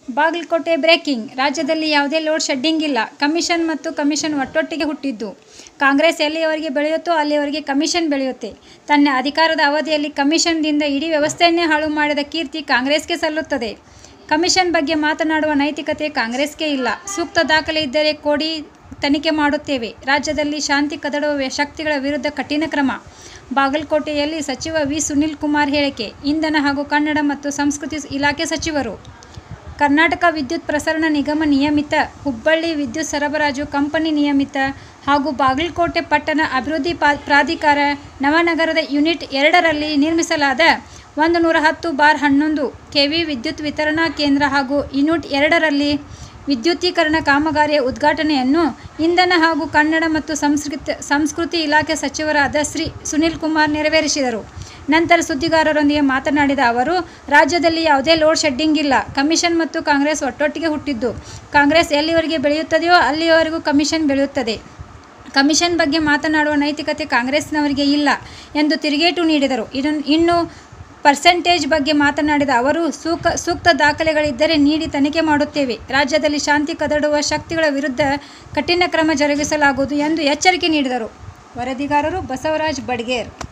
Bagalkot breaking ರಾಜ್ಯದಲ್ಲಿ ಯಾವುದೇ load shedding ಇಲ್ಲ ಕಮಿಷನ್ ಮತ್ತು ಕಮಿಷನ್ ಒಟ್ಟೊಟ್ಟಿಗೆ ಹುಟ್ಟಿದ್ದು ಕಾಂಗ್ರೆಸ್ ಎಲ್ಲಿಯವರೆಗೆ ಬೆಳೆಯುತ್ತೋ ಅಲ್ಲಿಯವರೆಗೆ ಕಮಿಷನ್ ಬೆಳೆಯುತ್ತೆ ತನ್ನ ಅಧಿಕಾರದ ಅವಧಿಯಲ್ಲಿ ಕಮಿಷನ್ದಿಂದ ಇಡೀ ವ್ಯವಸ್ಥೆಯನ್ನೇ ಹಾಳು ಮಾಡಿದ ಕೀರ್ತಿ ಕಾಂಗ್ರೆಸ್ಗೆ ಸಲ್ಲುತ್ತದೆ ಕಮಿಷನ್ ಬಗ್ಗೆ ಮಾತನಾಡುವ ನೈತಿಕತೆ ಕಾಂಗ್ರೆಸ್ಗೆ ಇಲ್ಲ ಸೂಕ್ತ ದಾಖಲೆ ಇದ್ದರೆ ಕೊಡಿ ತನಿಖೆ ಮಾಡುತ್ತೇವೆ ರಾಜ್ಯದಲ್ಲಿ ಶಾಂತಿ ಕದಡುವ ಶಕ್ತಿಗಳ ವಿರುದ್ಧ ಕಠಿಣ ಕ್ರಮ ಬಾಗಲಕೋಟೆಯಲ್ಲಿ ಸಚಿವ ವಿ ಸುನಿಲ್ ಕುಮಾರ್ ಹೇಳಿಕೆ ಇಂಧನ ಹಾಗೂ ಕನ್ನಡ ಮತ್ತು ಸಂಸ್ಕೃತಿ ಇಲಾಖೆ ಸಚಿವರು ಕರ್ನಾಟಕ ವಿದ್ಯುತ್ ಪ್ರಸರಣ ನಿಗಮ ನಿಯಮಿತ ಹುಬ್ಬಳ್ಳಿ ವಿದ್ಯುತ್ ಸರಬರಾಜು ಕಂಪನಿ ನಿಯಮಿತ ಹಾಗೂ ಬಾಗಲಕೋಟೆ ಪಟ್ಟಣ ಅಭಿವೃದ್ಧಿ ಪಾ ಪ್ರಾಧಿಕಾರ ನವನಗರದ ಯೂನಿಟ್ ಎರಡರಲ್ಲಿ ನಿರ್ಮಿಸಲಾದ ಒಂದು ನೂರ ಹತ್ತು ಬಾರ್ ಹನ್ನೊಂದು ಕೆವಿ ವಿದ್ಯುತ್ ವಿತರಣಾ ಕೇಂದ್ರ ಹಾಗೂ ಯೂನಿಟ್ ಎರಡರಲ್ಲಿ ವಿದ್ಯುತ್ತೀಕರಣ ಕಾಮಗಾರಿಯ ಉದ್ಘಾಟನೆಯನ್ನು ಇಂಧನ ಹಾಗೂ ಕನ್ನಡ ಮತ್ತು ಸಂಸ್ಕೃತಿ ಸಂಸ್ಕೃತಿ ಇಲಾಖೆ ಸಚಿವರಾದ ಶ್ರೀ ಸುನಿಲ್ ಕುಮಾರ್ ನೆರವೇರಿಸಿದರು ನಂತರ ಸುದ್ದಿಗಾರರೊಂದಿಗೆ ಮಾತನಾಡಿದ ಅವರು ರಾಜ್ಯದಲ್ಲಿ ಯಾವುದೇ ಲೋಡ್ ಶೆಡ್ಡಿಂಗ್ ಇಲ್ಲ ಕಮಿಷನ್ ಮತ್ತು ಕಾಂಗ್ರೆಸ್ ಒಟ್ಟೊಟ್ಟಿಗೆ ಹುಟ್ಟಿದ್ದು ಕಾಂಗ್ರೆಸ್ ಎಲ್ಲಿವರೆಗೆ ಬೆಳೆಯುತ್ತದೆಯೋ ಅಲ್ಲಿಯವರೆಗೂ ಕಮಿಷನ್ ಬೆಳೆಯುತ್ತದೆ ಕಮಿಷನ್ ಬಗ್ಗೆ ಮಾತನಾಡುವ ನೈತಿಕತೆ ಕಾಂಗ್ರೆಸ್ನವರಿಗೆ ಇಲ್ಲ ಎಂದು ತಿರುಗೇಟು ನೀಡಿದರು ಇದನ್ನು ಇನ್ನು ಪರ್ಸೆಂಟೇಜ್ ಬಗ್ಗೆ ಮಾತನಾಡಿದ ಅವರು ಸೂಕ ಸೂಕ್ತ ದಾಖಲೆಗಳಿದ್ದರೆ ನೀಡಿ ತನಿಖೆ ಮಾಡುತ್ತೇವೆ ರಾಜ್ಯದಲ್ಲಿ ಶಾಂತಿ ಕದಡುವ ಶಕ್ತಿಗಳ ವಿರುದ್ಧ ಕಠಿಣ ಕ್ರಮ ಜರುಗಿಸಲಾಗುವುದು ಎಂದು ಎಚ್ಚರಿಕೆ ನೀಡಿದರು ವರದಿಗಾರರು ಬಸವರಾಜ್ ಬಡ್ಗೇರ್